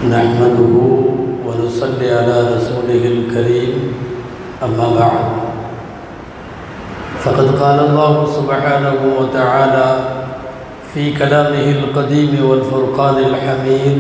نحمده ونصلي على رسوله الكريم أما بعد فقد قال الله سبحانه وتعالى في كلامه القديم والفرقان الحميد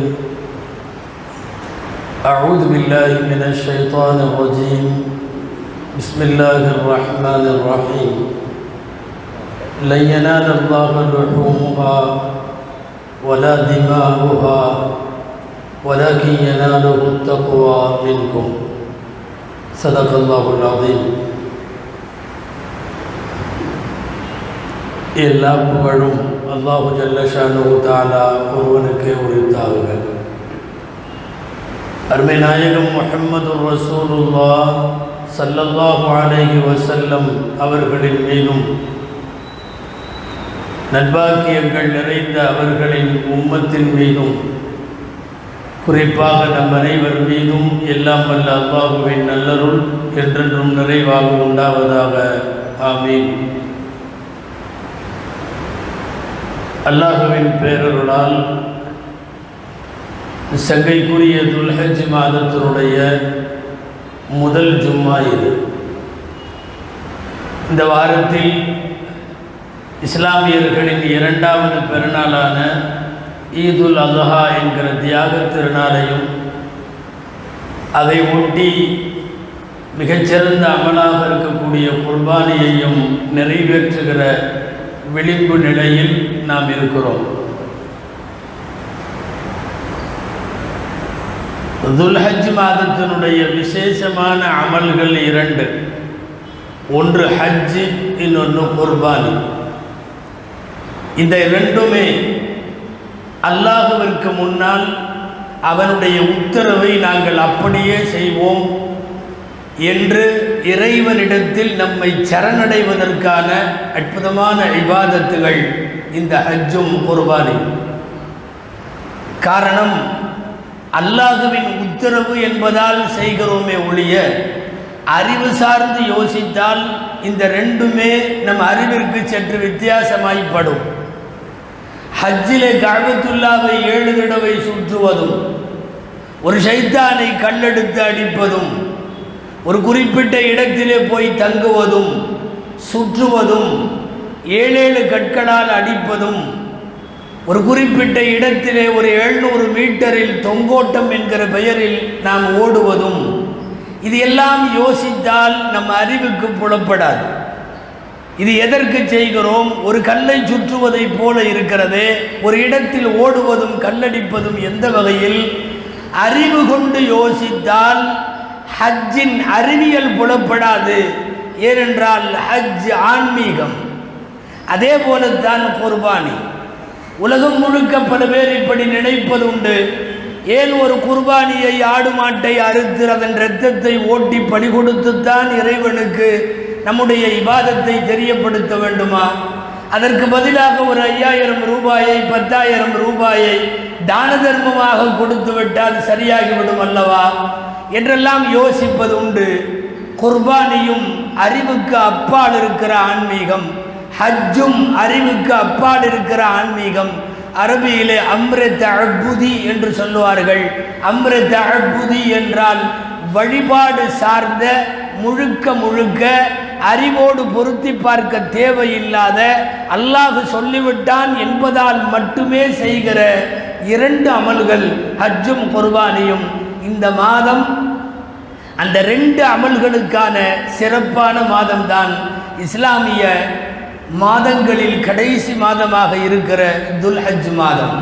أعوذ بالله من الشيطان الرجيم بسم الله الرحمن الرحيم لن ينال الله لحومها ولا دماؤها ولكن يناله التقوى منكم صدق الله العظيم எல்லா புகழும் அல்லாஹு ஜல்லஷானு தாலா ஒருவனுக்கே உரித்தாகுக அருமை நாயகம் முஹம்மது ரசூலுல்லா சல்லல்லாஹு அலைஹி வசல்லம் அவர்களின் மீதும் நட்பாக்கியங்கள் நிறைந்த அவர்களின் உம்மத்தின் மீதும் குறிப்பாக நம் அனைவர் மீதும் எல்லாம் வல்ல அல்லாஹுவின் நல்லருள் என்றென்றும் நிறைவாக உண்டாவதாக ஆமீன் அல்லாஹுவின் பேரருளால் சங்கைக்குரிய துல்ஹஜ் மாதத்தினுடைய முதல் ஜும்மா இது இந்த வாரத்தில் இஸ்லாமியர்களின் இரண்டாவது பெருநாளான ஈதுல் அல்ஹா என்கிற தியாக திருநாளையும் அதை ஒட்டி மிகச்சிறந்த அமலாக இருக்கக்கூடிய குர்பானியையும் நிறைவேற்றுகிற விளிம்பு நிலையில் நாம் இருக்கிறோம் துல்ஹஜ் மாதத்தினுடைய விசேஷமான அமல்கள் இரண்டு ஒன்று ஹஜ்ஜு இன்னொன்று குர்பானி இந்த இரண்டுமே அல்லாஹுவிற்கு முன்னால் அவனுடைய உத்தரவை நாங்கள் அப்படியே செய்வோம் என்று இறைவனிடத்தில் நம்மை சரணடைவதற்கான அற்புதமான இபாதத்துகள் இந்த ஹஜ்ஜும் குர்பானி காரணம் அல்லாஹுவின் உத்தரவு என்பதால் செய்கிறோமே ஒழிய அறிவு சார்ந்து யோசித்தால் இந்த ரெண்டுமே நம் அறிவிற்கு சற்று வித்தியாசமாய்ப்படும் ஹஜ்ஜிலே காபத்துல்லாவை ஏழு தடவை சுற்றுவதும் ஒரு சைத்தானை கல்லெடுத்து அடிப்பதும் ஒரு குறிப்பிட்ட இடத்திலே போய் தங்குவதும் சுற்றுவதும் ஏழேழு கற்களால் அடிப்பதும் ஒரு குறிப்பிட்ட இடத்திலே ஒரு எழுநூறு மீட்டரில் தொங்கோட்டம் என்கிற பெயரில் நாம் ஓடுவதும் இது எல்லாம் யோசித்தால் நம் அறிவுக்கு புலப்படாது இது எதற்கு செய்கிறோம் ஒரு கல்லை சுற்றுவதைப் போல இருக்கிறது ஒரு இடத்தில் ஓடுவதும் கல்லடிப்பதும் எந்த வகையில் அறிவு கொண்டு யோசித்தால் ஹஜ்ஜின் அறிவியல் புலப்படாது ஏனென்றால் ஹஜ் ஆன்மீகம் அதே போலத்தான் குர்பானி உலகம் முழுக்க பல பேர் இப்படி நினைப்பது உண்டு ஏன் ஒரு குர்பானியை ஆடு மாட்டை அறுத்து அதன் இரத்தத்தை ஓட்டி பலி கொடுத்துத்தான் இறைவனுக்கு நம்முடைய இபாதத்தை தெரியப்படுத்த வேண்டுமா அதற்கு பதிலாக ஒரு ஐயாயிரம் ரூபாயை பத்தாயிரம் ரூபாயை தான தர்மமாக கொடுத்து விட்டால் சரியாகிவிடும் அல்லவா என்றெல்லாம் யோசிப்பது உண்டு குர்பானியும் அறிவுக்கு அப்பால் இருக்கிற ஆன்மீகம் ஹஜ்ஜும் அறிவுக்கு அப்பால் இருக்கிற ஆன்மீகம் அரபியிலே அம்ரத் அழ்புதி என்று சொல்லுவார்கள் அம்ரத் அழ்புதி என்றால் வழிபாடு சார்ந்த முழுக்க முழுக்க அறிவோடு பொருத்தி பார்க்க தேவையில்லாத அல்லாஹு சொல்லிவிட்டான் என்பதால் மட்டுமே செய்கிற இரண்டு அமல்கள் ஹஜ்ஜும் குர்பானியும் இந்த மாதம் அந்த ரெண்டு அமல்களுக்கான சிறப்பான மாதம்தான் இஸ்லாமிய மாதங்களில் கடைசி மாதமாக இருக்கிற துல்ஹஜ் மாதம்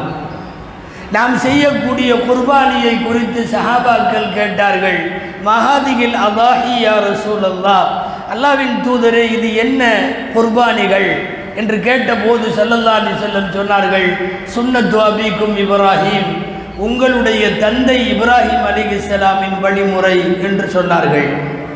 நாம் செய்யக்கூடிய குர்பானியை குறித்து சஹாபாக்கள் கேட்டார்கள் மகாதிகில் அல்லாஹி யா ரசூல் அல்லா அல்லாவின் தூதரே இது என்ன குர்பானிகள் என்று கேட்டபோது சல்லல்லா அலி செல்லம் சொன்னார்கள் சுன்னத்து அபிக்கும் இப்ராஹிம் உங்களுடைய தந்தை இப்ராஹிம் அலி இஸ்லாமின் வழிமுறை என்று சொன்னார்கள்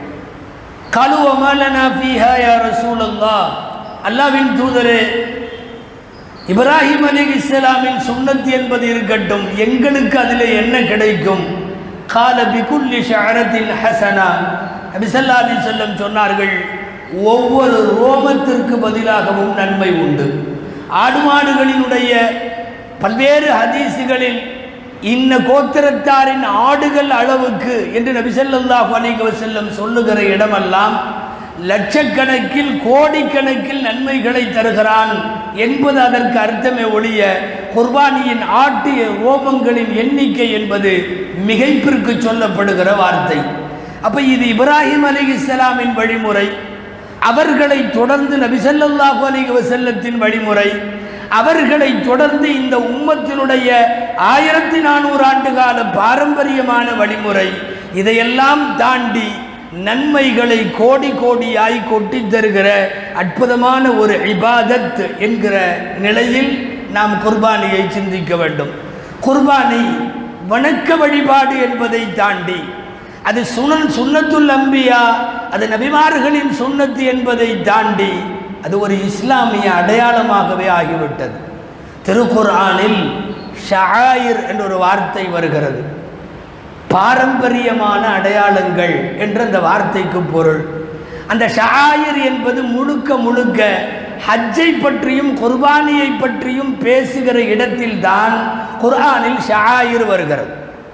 கழுவமலனா ஃபீஹா யா ரசூல் அல்லா அல்லாவின் தூதரே இப்ராஹிம் அலி இஸ்லாமின் சுண்ணத் என்பது இருக்கட்டும் எங்களுக்கு அதில் என்ன கிடைக்கும் கால பிகுல்லி ஷரத்தின் ஹசனா நபிசல்லா அலி செல்லம் சொன்னார்கள் ஒவ்வொரு ரோமத்திற்கு பதிலாகவும் நன்மை உண்டு ஆடு மாடுகளினுடைய பல்வேறு ஹதீஸுகளில் இன்ன கோத்திரத்தாரின் ஆடுகள் அளவுக்கு என்று நபி ஸல்லல்லாஹு அலைஹி வஸல்லம் சொல்லுகிற இடமெல்லாம் லட்சக்கணக்கில் கோடிக்கணக்கில் நன்மைகளை தருகிறான் என்பது அதற்கு அர்த்தமே ஒழிய குர்பானியின் ஆட்டிய ரோமங்களின் எண்ணிக்கை என்பது மிகைப்பிற்கு சொல்லப்படுகிற வார்த்தை அப்ப இது இப்ராஹிம் அலைஹிஸ்ஸலாமின் வழிமுறை அவர்களை தொடர்ந்து நபி ஸல்லல்லாஹு அலைஹி வஸல்லத்தின் வழிமுறை அவர்களை தொடர்ந்து இந்த உம்மத்தினுடைய ஆயிரத்தி நானூறு ஆண்டு கால பாரம்பரியமான வழிமுறை இதையெல்லாம் தாண்டி நன்மைகளை கோடி கோடியாய் கொட்டி தருகிற அற்புதமான ஒரு இபாதத் என்கிற நிலையில் நாம் குர்பானியை சிந்திக்க வேண்டும் குர்பானி வணக்க வழிபாடு என்பதை தாண்டி அது சுனன் சுன்னத்துல் அம்பியா அது நபிமார்களின் சுன்னத்து என்பதை தாண்டி அது ஒரு இஸ்லாமிய அடையாளமாகவே ஆகிவிட்டது திருக்குர்ஆனில் ஷாயிர் என்ற ஒரு வார்த்தை வருகிறது பாரம்பரியமான அடையாளங்கள் என்ற அந்த வார்த்தைக்கு பொருள் அந்த ஷாயிர் என்பது முழுக்க முழுக்க ஹஜ்ஜை பற்றியும் குர்பானியை பற்றியும் பேசுகிற இடத்தில்தான் குர்ஆனில் ஷாயிர் வருகிறது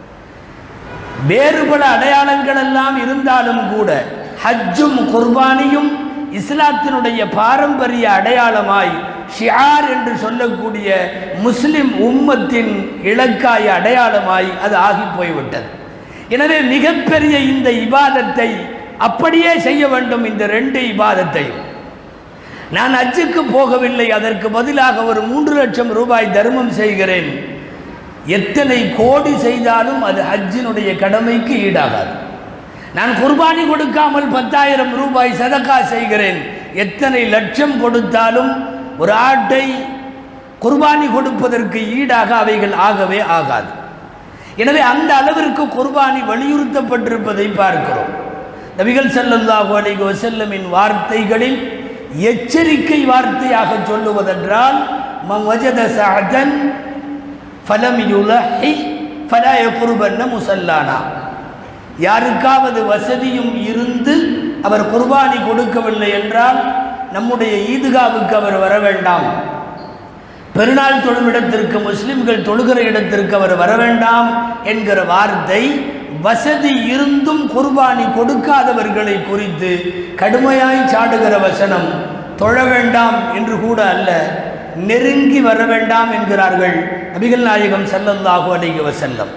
வேறு பல அடையாளங்கள் எல்லாம் இருந்தாலும் கூட ஹஜ்ஜும் குர்பானியும் இஸ்லாத்தினுடைய பாரம்பரிய அடையாளமாய் ஷியார் என்று சொல்லக்கூடிய முஸ்லிம் உம்மத்தின் இலக்காய அடையாளமாய் அது ஆகி போய்விட்டது எனவே மிகப்பெரிய இந்த இபாதத்தை அப்படியே செய்ய வேண்டும் இந்த ரெண்டு இபாதத்தையும் நான் அஜுக்கு போகவில்லை அதற்கு பதிலாக ஒரு மூன்று லட்சம் ரூபாய் தர்மம் செய்கிறேன் எத்தனை கோடி செய்தாலும் அது ஹஜ்ஜினுடைய கடமைக்கு ஈடாகாது நான் குர்பானி கொடுக்காமல் பத்தாயிரம் ரூபாய் சதக்கா செய்கிறேன் எத்தனை லட்சம் கொடுத்தாலும் ஒரு ஆட்டை குர்பானி கொடுப்பதற்கு ஈடாக அவைகள் ஆகவே ஆகாது எனவே அந்த அளவிற்கு குர்பானி வலியுறுத்தப்பட்டிருப்பதை பார்க்கிறோம் நபிகள் ஸல்லல்லாஹு அலைஹி வஸல்லமின் வார்த்தைகளில் எச்சரிக்கை வார்த்தையாக சொல்லுவதென்றால் மம் வஜத சஅதன் ஃபலம் யுலஹி ஃபலா யக்ருபன்ன முசல்லானா யாருக்காவது வசதியும் இருந்து அவர் குர்பானி கொடுக்கவில்லை என்றால் நம்முடைய ஈதுகாவுக்கு அவர் வர வேண்டாம் பெருநாள் தொழும் இடத்திற்கு முஸ்லிம்கள் தொழுகிற இடத்திற்கு அவர் வர வேண்டாம் என்கிற வார்த்தை வசதி இருந்தும் குர்பானி கொடுக்காதவர்களை குறித்து கடுமையாய் சாடுகிற வசனம் தொழ வேண்டாம் என்று கூட அல்ல நெருங்கி வர வேண்டாம் என்கிறார்கள் நபிகள் நாயகம் ஸல்லல்லாஹு அலைஹி வஸல்லம்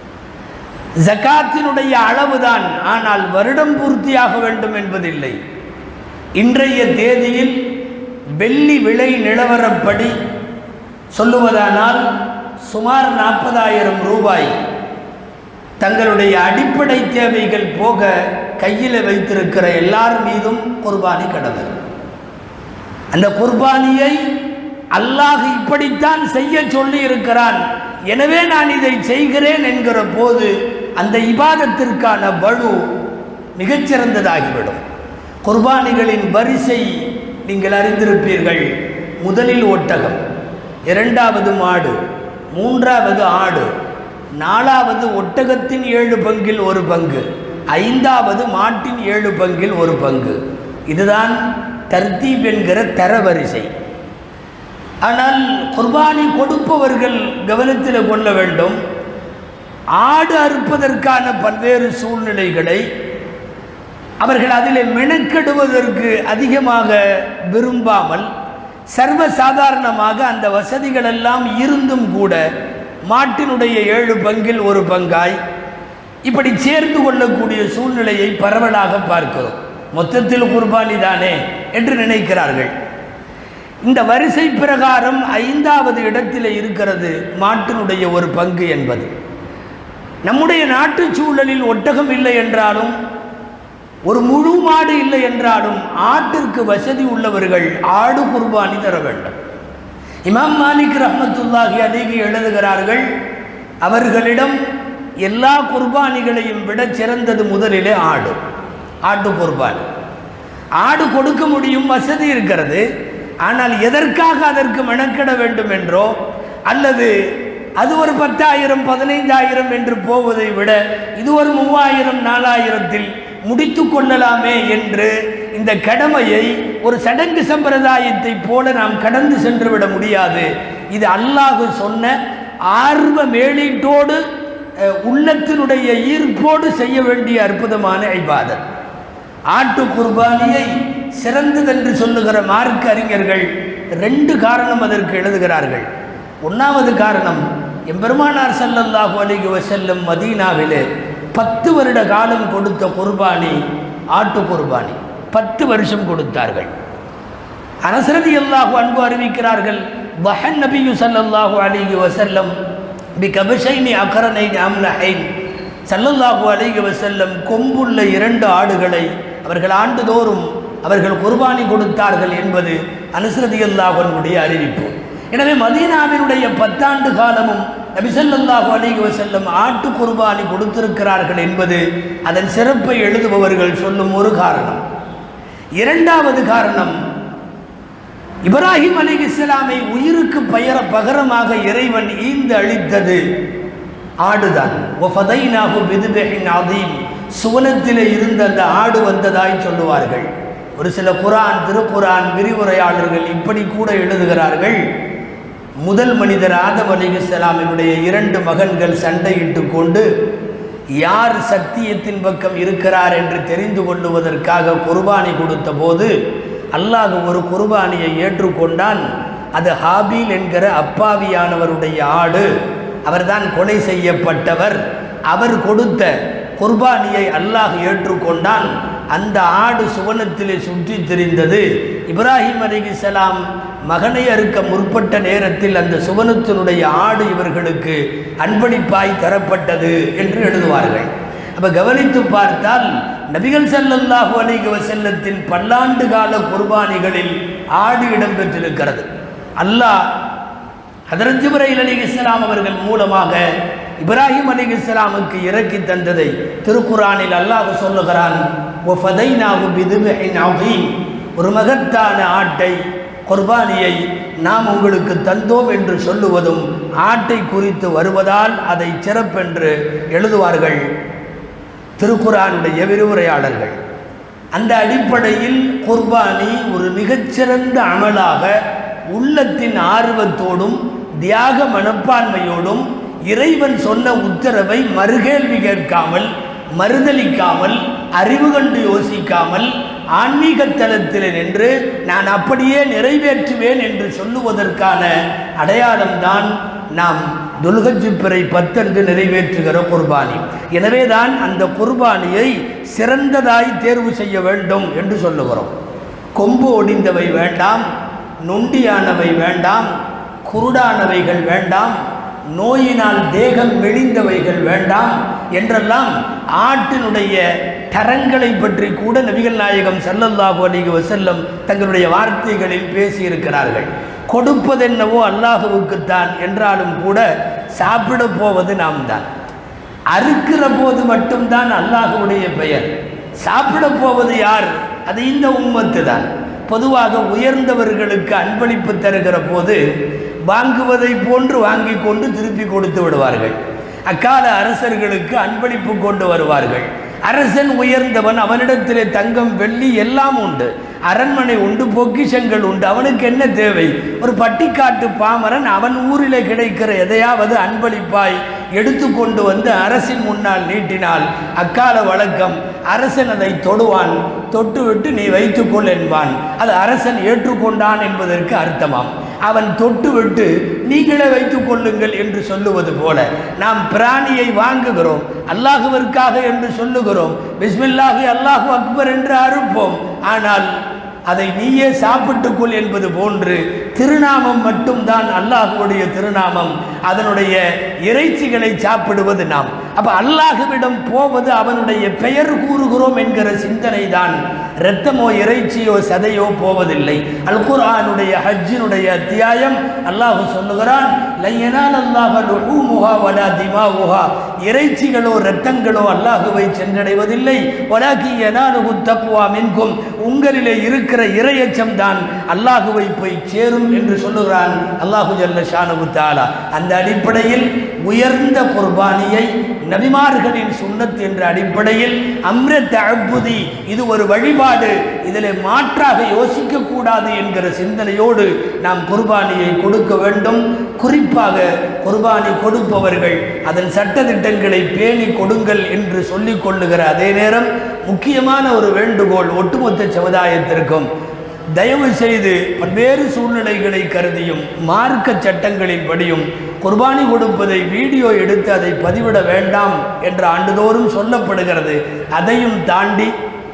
ஜகாத்தினுடைய அளவுதான் ஆனால் வருடம் பூர்த்தியாக வேண்டும் என்பதில்லை இன்றைய தேதியில் வெள்ளி விலை நிலவரப்படி சொல்லுவதானால் சுமார் நாற்பதாயிரம் ரூபாய் தங்களுடைய அடிப்படை தேவைகள் போக கையில் வைத்திருக்கிற எல்லார் மீதும் குர்பானி கடமை அந்த குர்பானியை அல்லாஹ் இப்படித்தான் செய்ய சொல்லி இருக்கிறான் எனவே நான் இதை செய்கிறேன் என்கிற போது அந்த இபாதத்திற்கான வலு மிகச்சிறந்ததாகிவிடும் குர்பானிகளின் வரிசை நீங்கள் அறிந்திருப்பீர்கள் முதலில் ஒட்டகம் இரண்டாவது மாடு மூன்றாவது ஆடு நாலாவது ஒட்டகத்தின் ஏழு பங்கில் ஒரு பங்கு ஐந்தாவது மாட்டின் ஏழு பங்கில் ஒரு பங்கு இதுதான் தர்த்தீப் என்கிற தரவரிசை ஆனால் குர்பானி கொடுப்பவர்கள் கவனத்தில் கொள்ள வேண்டும் ஆடு அறுப்பதற்கான பல்வேறு சூழ்நிலைகளை அவர்கள் அதில் மெனக்கெடுவதற்கு அதிகமாக விரும்பாமல் சர்வ சாதாரணமாக அந்த வசதிகள் எல்லாம் இருந்தும் கூட மாட்டினுடைய ஏழு பங்கில் ஒரு பங்காய் இப்படி சேர்ந்து கொள்ளக்கூடிய சூழ்நிலையை பரவலாக பார்க்கிறோம் மொத்தத்தில் குர்பானி தானே என்று நினைக்கிறார்கள் இந்த வரிசை பிரகாரம் ஐந்தாவது இடத்தில் இருக்கிறது மாட்டினுடைய ஒரு பங்கு என்பது நம்முடைய நாட்டு சூழலில் ஒட்டகம் இல்லை என்றாலும் ஒரு முழு மாடு இல்லை என்றாலும் ஆட்டிற்கு வசதி உள்ளவர்கள் ஆடு குர்பானி தர வேண்டும் இமாம் மாலிக் ரஹமத்துல்லாஹி அலிகி எழுதுகிறார்கள் அவர்களிடம் எல்லா குர்பானிகளையும் விட சிறந்தது முதலிலே ஆடு ஆட்டு குர்பானி ஆடு கொடுக்க முடியும் வசதி இருக்கிறது ஆனால் எதற்காக அதற்கு மெனக்கிட வேண்டும் என்றோ அல்லது அது ஒரு பத்தாயிரம் பதினைந்தாயிரம் என்று போவதை விட இது ஒரு மூவாயிரம் நாலாயிரத்தில் முடித்து கொள்ளலாமே என்று இந்த கடமையை ஒரு சடங்கு சம்பிரதாயத்தை போல நாம் கடந்து சென்று விட முடியாது இது அல்லாஹ் சொன்ன ஆர்வ மேலீட்டோடு அஹ், உள்ளத்தினுடைய ஈர்ப்போடு செய்ய வேண்டிய அற்புதமான ஐபாதத் ஆட்டு குர்பானியை சிறந்ததென்று சொல்லுகிற மார்க்க அறிஞர்கள் ரெண்டு காரணம் அதற்கு எழுதுகிறார்கள் ஒன்றாவது காரணம் எம்பெருமானார் ஸல்லல்லாஹு அலைஹி வஸல்லம் மதீனாவிலே பத்து வருட காலம் கொடுத்த குர்பானி ஆட்டு குர்பானி பத்து வருஷம் கொடுத்தார்கள் அனசரதி அல்லாஹு அன்பு அறிவிக்கிறார்கள் வஹன் நபியு ஸல்லல்லாஹு அலைஹி வஸல்லம் பி கபஷைனி அகரனைன் அம்லஹைன் ஸல்லல்லாஹு அலைஹி வஸல்லம் கொம்புள்ள இரண்டு ஆடுகளை அவர்கள் ஆண்டுதோறும் அவர்கள் குர்பானி கொடுத்தார்கள் என்பது அனுசரதி அல்லாஹனுடைய அறிவிப்பு எனவே மதீனாவினுடைய பத்தாண்டு காலமும் நபி ஸல்லல்லாஹு அலைஹி வஸல்லம் ஆட்டு குர்பானி கொடுத்திருக்கிறார்கள் என்பது அதன் சிறப்பை எழுதுபவர்கள் சொல்லும் ஒரு காரணம் இரண்டாவது காரணம் இப்ராஹிம் அலி இஸ்லாமை உயிருக்கு பெயர பகரமாக இறைவன் ஈந்து அளித்தது ஆடுதான் ஒஃபதைனாஹு பிதுபெஹின் அதீம் சுவனத்திலே இருந்த அந்த ஆடு வந்ததாய் சொல்லுவார்கள் ஒரு சில குரான் திருக்குரான் விரிவுரையாளர்கள் இப்படி கூட எழுதுகிறார்கள் முதல் மனிதர் ஆதம் அலிகலாமினுடைய இரண்டு மகன்கள் சண்டையிட்டு கொண்டு யார் சத்தியத்தின் பக்கம் இருக்கிறார் என்று தெரிந்து கொள்ளுவதற்காக குர்பானி கொடுத்த போது அல்லாஹ் ஒரு குர்பானியை ஏற்றுக்கொண்டான் அது ஹாபீல் என்கிற அப்பாவியானவருடைய ஆடு அவர்தான் கொலை செய்யப்பட்டவர் அவர் கொடுத்த குர்பானியை அல்லாஹ் ஏற்றுக்கொண்டான் அந்த ஆடு சுவனத்திலே சுற்றித் திரிந்தது இப்ராஹிம் அலிகிசலாம் மகனை அறுக்க முற்பட்ட நேரத்தில் அந்த சுவனத்தினுடைய ஆடு இவர்களுக்கு அன்பளிப்பாய் தரப்பட்டது என்று எழுதுவார்கள் அப்ப கவனித்து பார்த்தால் நபிகள் ஸல்லல்லாஹு அலைஹி வஸல்லத்தின் பல்லாண்டு கால குர்பானிகளில் ஆடு இடம்பெற்றிருக்கிறது அல்லாஹ் ஹதரத் ஜிப்ரைல் அலிஹிஸ்ஸலாம் அவர்கள் மூலமாக இப்ராஹிம் அலிஹிஸ்ஸலாமுக்கு இறக்கி தந்ததை திருக்குரானில் அல்லாஹ் சொல்லுகிறான் "வஃபதைனாஹு பிதுபிஹின் அதீம்." ஒரு மகத்தான ஆட்டை குர்பானியை நாம் உங்களுக்கு தந்தோம் என்று சொல்லுவதும் ஆட்டை குறித்து வருவதால் அதை சிறப்பென்று எழுதுவார்கள் திருக்குரானுடைய விரிவுரையாளர்கள் அந்த அடிப்படையில் குர்பானி ஒரு மிகச்சிறந்த அமலாக உள்ளத்தின் ஆர்வத்தோடும் தியாக மனப்பான்மையோடும் இறைவன் சொன்ன உத்தரவை மறுகேள்வி கேட்காமல் மறுதலிக்காமல் அறிவு கண்டு யோசிக்காமல் ஆன்மீக தலத்தில் நின்று நான் அப்படியே நிறைவேற்றுவேன் என்று சொல்லுவதற்கான அடையாளம்தான் நாம் துல்கஜு பிறை பத்தன்று நிறைவேற்றுகிற குர்பானி எனவேதான் அந்த குர்பானியை சிறந்ததாய் தேர்வு செய்ய வேண்டும் என்று சொல்லுகிறோம் கொம்பு ஒடிந்தவை வேண்டாம் நொண்டியானவை வேண்டாம் குருடானவைகள் வேண்டாம் நோயினால் தேகம் மெலிந்தவைகள் வேண்டாம் என்றெல்லாம் ஆட்டினுடைய தரங்களை பற்றி கூட நபிகள் நாயகம் ஸல்லல்லாஹு அலைஹி வஸல்லம் தங்களுடைய வார்த்தைகளில் பேசியிருக்கிறார்கள் கொடுப்பதென்னவோ அல்லாஹுவுக்குத்தான் என்றாலும் கூட சாப்பிட போவது நாம் தான் அறுக்கிற போது மட்டும்தான் அல்லாஹுவுடைய பெயர் சாப்பிட போவது யார் அது இந்த உம்மத்து தான் பொதுவாக உயர்ந்தவர்களுக்கு அன்பளிப்பு தருகிற போது வாங்குவதை போன்று வாங்கி கொண்டு திருப்பி கொடுத்து விடுவார்கள் அக்கால அரசர்களுக்கு அன்பளிப்பு கொண்டு வருவார்கள் அரசன் உயர்ந்தவன் அவனிடத்திலே தங்கம் வெள்ளி எல்லாம் உண்டு அரண்மனை உண்டு பொக்கிஷங்கள் உண்டு அவனுக்கு என்ன தேவை ஒரு பட்டிக்காட்டு பாமரன் அவன் ஊரிலே கிடைக்கிற எதையாவது அன்பளிப்பாய் எடுத்து கொண்டு வந்து அரசின் முன்னால் நீட்டினால் அக்கால வழக்கம் அரசன் அதை தொடுவான் தொட்டுவிட்டு நீ வைத்துக்கொள் என்பான் அது அரசன் ஏற்றுக்கொண்டான் என்பதற்கு அர்த்தமாம் அவன் தொட்டுவிட்டு நீங்களே வைத்துக் கொள்ளுங்கள் என்று சொல்லுவது போல நாம் பிராணியை வாங்குகிறோம் அல்லாஹுவிற்காக என்று சொல்லுகிறோம் பிஸ்மில்லாஹி அல்லாஹு அக்பர் என்று அறுப்போம் ஆனால் அதை நீயே சாப்பிட்டுக்கொள் என்பது போன்று திருநாமம் மட்டும்தான் அல்லாஹுவுடைய திருநாமம் அதனுடைய இறைச்சிகளை சாப்பிடுவது நாம் அப்ப அல்லாஹுவிடம் போவது அவனுடைய பெயர் கூறுகிறோம் என்கிற சிந்தனை தான் இரத்தமோ இறைச்சியோ சதையோ போவதில்லை அல் குர்ஆனுடைய ஹஜ்ஜினுடைய அத்தியாயம் அல்லாஹ் சொல்லுகிறான் லையனால் அல்லாஹ் லுஹூமுஹா வலா திமாவுஹா இறைச்சிகளோ இரத்தங்களோ அல்லாஹுவை சென்றடைவதில்லை வலாக்கி யனாலுஹு தக்வா மின்கும் உங்களிலே இருக்கிற இரையச்சம் தான் அல்லாஹுவை போய் சேரும் என்று சொல்லுகிறான் அல்லாஹு ஜல்ல ஷானு தாலா அந்த அடிப்படையில் உயர்ந்த குர்பானியை நபிமார்களின் சுன்னத் என்ற அடிப்படையில் அம்ர தஅப்புதி இது ஒரு வழிபாடு வழிபாடு இதில் மாற்றாக யோசிக்க கூடாது என்கிற சிந்தனையோடு நாம் குர்பானியை கொடுக்க வேண்டும் குறிப்பாக குர்பானி கொடுப்பவர்கள் அதன் சட்டதிட்டங்களை பேணி கொடுங்கள் என்று சொல்லிக் கொள்ளுகிற அதே நேரம் முக்கியமான ஒரு வேண்டுகோள் ஒட்டுமொத்த சமுதாயத்திற்கும் தயவு செய்து பல்வேறு சூழ்நிலைகளை கருதியும் மார்க்க சட்டங்களின்படியும் குர்பானி கொடுப்பதை வீடியோ எடுத்து அதை பதிவிட வேண்டாம் என்று ஆண்டுதோறும் சொல்லப்படுகிறது அதையும் தாண்டி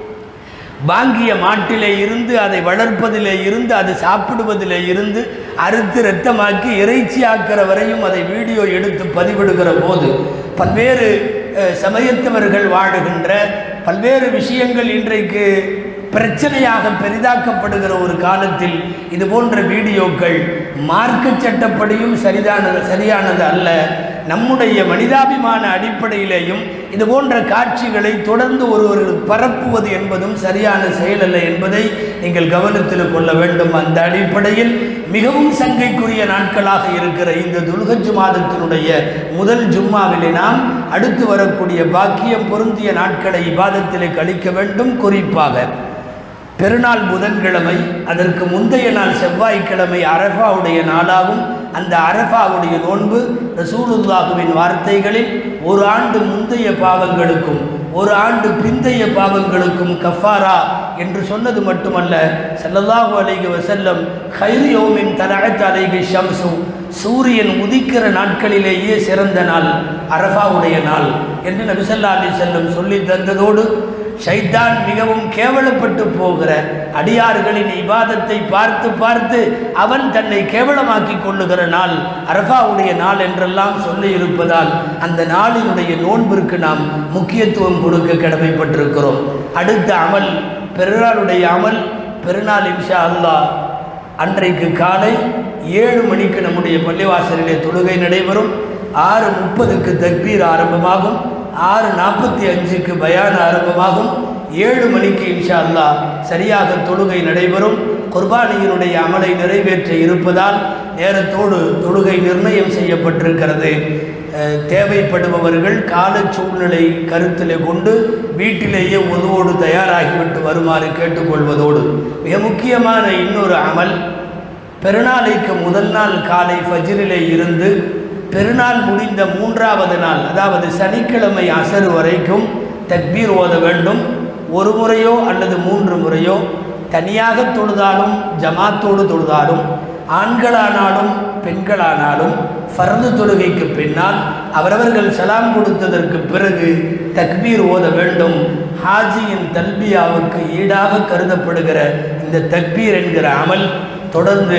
வாங்கிய மாட்டிலே இருந்து அதை வளர்ப்பதிலே இருந்து அது சாப்பிடுவதிலே இருந்து அறுத்து இரத்தமாக்கி இறைச்சி ஆக்கிற வரையும் அதை வீடியோ எடுத்து பதிவிடுகிற போது பல்வேறு அஹ், சமயத்தவர்கள் வாழுகின்ற பல்வேறு விஷயங்கள் இன்றைக்கு பிரச்சனையாக பெரிதாக்கப்படுகிற ஒரு காலத்தில் இது போன்ற வீடியோக்கள் மார்க்க சட்டப்படியும் சரிதானது சரியானது அல்ல நம்முடைய மனிதாபிமான அடிப்படையிலேயும் இது போன்ற காட்சிகளை தொடர்ந்து ஒருவர் பரப்புவது என்பதும் சரியான செயல் அல்ல என்பதை நீங்கள் கவனத்தில் கொள்ள வேண்டும் அந்த அடிப்படையில் மிகவும் சங்கைக்குரிய நாட்களாக இருக்கிற இந்த துல்கஜ் மாதத்தினுடைய முதல் ஜும்மாவிலே நாம் அடுத்து வரக்கூடிய பாக்கியம் பொருந்திய நாட்களை இபாதத்திலே கழிக்க வேண்டும் குறிப்பாக பெருநாள் புதன்கிழமை அதற்கு முந்தைய நாள் செவ்வாய்க்கிழமை அரஃபாவுடைய நாளாகும் அந்த அரஃபாவுடைய நோன்பு ரசூலுல்லாஹுவின் வார்த்தைகளில் ஒரு ஆண்டு முந்தைய பாவங்களுக்கும் ஒரு ஆண்டு பிந்தைய பாவங்களுக்கும் கஃபாரா என்று சொன்னது மட்டுமல்ல ஸல்லல்லாஹு அலைஹி வஸல்லம் ஹைர் யௌமின் தலஅத் அலைஹி ஷம்சு சூரியன் உதிக்கிற நாட்களிலேயே சிறந்த நாள் அரஃபாவுடைய நாள் என்று நபி ஸல்லல்லாஹு அலைஹி வஸல்லம் சொல்லி தந்ததோடு ஷைத்தான் மிகவும் கேவலப்பட்டு போகிற அடியார்களின் இபாதத்தை பார்த்து பார்த்து அவன் தன்னை கேவலமாக்கி கொள்ளுகிற நாள் அரஃபாவுடைய நாள் என்றெல்லாம் சொல்லி இருப்பதால் அந்த நாளினுடைய நோன்பிற்கு நாம் முக்கியத்துவம் கொடுக்க கடமைப்பட்டிருக்கிறோம் அடுத்த அமல் பெருநாளுடைய அமல் பெருநாள் இன்ஷா அல்லாஹ் அன்றைக்கு காலை ஏழு மணிக்கு நம்முடைய பள்ளிவாசலிலே தொழுகை நடைபெறும் ஆறு முப்பதுக்கு தக்பீர் ஆரம்பமாகும் ஆறு நாற்பத்தி அஞ்சுக்கு பயான் ஆரம்பமாகும் ஏழு மணிக்கு இன்ஷா அல்லாஹ் சரியாக தொழுகை நடைபெறும் குர்பானியினுடைய அமலை நிறைவேற்ற இருப்பதால் நேரத்தோடு தொழுகை நிர்ணயம் செய்யப்பட்டிருக்கிறது அஹ், தேவைப்படுபவர்கள் கால சூழ்நிலை கருத்தில் கொண்டு வீட்டிலேயே உதவோடு தயாராகிவிட்டு வருமாறு கேட்டுக்கொள்வதோடு மிக முக்கியமான இன்னொரு அமல் பெருநாளைக்கு முதல் நாள் காலை ஃபஜ்ரிலே இருந்து பெருநாள் முடிந்த மூன்றாவது நாள் அதாவது சனிக்கிழமை அசரு வரைக்கும் தக்பீர் ஓத வேண்டும் ஒரு முறையோ அல்லது மூன்று முறையோ தனியாக தொழுதாலும் ஜமாத்தோடு தொழுதாலும் ஆண்களானாலும் பெண்களானாலும் ஃபர்து தொழுகைக்கு பின்னால் அவரவர்கள் சலாம் கொடுத்ததற்கு பிறகு தக்பீர் ஓத வேண்டும் ஹாஜியின் தல்பியாவுக்கு ஈடாக கருதப்படுகிற இந்த தக்பீர் என்கிற அமல் தொடர்ந்து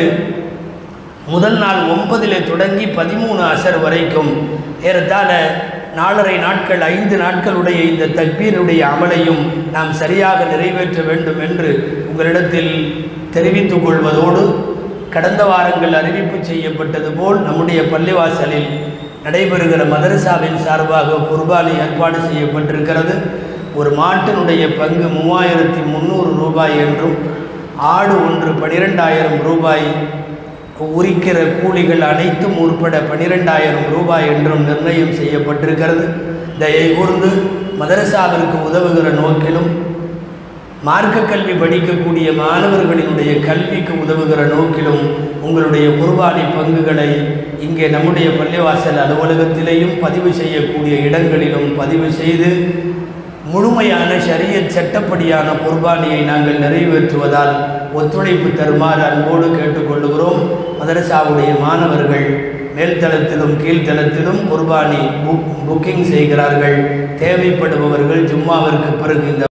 முதல் நாள் ஒன்பதிலே தொடங்கி பதிமூணு அசர் வரைக்கும் ஏறத்தாழ நாலரை நாட்கள் ஐந்து நாட்களுடைய இந்த தக்பீருடைய அமலையும் நாம் சரியாக நிறைவேற்ற வேண்டும் என்று உங்களிடத்தில் தெரிவித்துக் கொள்வதோடு கடந்த வாரங்கள் அறிவிப்பு செய்யப்பட்டது போல் நம்முடைய பள்ளிவாசலில் நடைபெறுகிற மதரசாவின் சார்பாக குர்பானி ஏற்பாடு செய்யப்பட்டிருக்கிறது ஒரு மாட்டினுடைய பங்கு மூவாயிரத்தி முந்நூறு ரூபாய் என்றும் ஆடு ஒன்று பனிரெண்டாயிரம் ரூபாய் உரிக்கிற கூலிகள் அனைத்தும் உட்பட பனிரெண்டாயிரம் ரூபாய் என்றும் நிர்ணயம் செய்யப்பட்டிருக்கிறது தயை கூர்ந்து மதரசாவிற்கு உதவுகிற நோக்கிலும் மார்க்க கல்வி படிக்கக்கூடிய மாணவர்களினுடைய கல்விக்கு உதவுகிற நோக்கிலும் உங்களுடைய குர்பானி பங்குகளை இங்கே நம்முடைய பள்ளிவாசல் அலுவலகத்திலேயும் பதிவு செய்யக்கூடிய இடங்களிலும் பதிவு செய்து முழுமையான ஷரியத் சட்டப்படியான குர்பானியை நாங்கள் நிறைவேற்றுவதால் ஒத்துழைப்பு தருமாறு அன்போடு கேட்டுக்கொள்ளுகிறோம் மதரசாவுடைய மாணவர்கள் மேல்தளத்திலும் கீழ்த்தளத்திலும் குர்பானி புக் புக்கிங் செய்கிறார்கள் தேவைப்படுபவர்கள் ஜும்மாவிற்கு பிறகு இந்த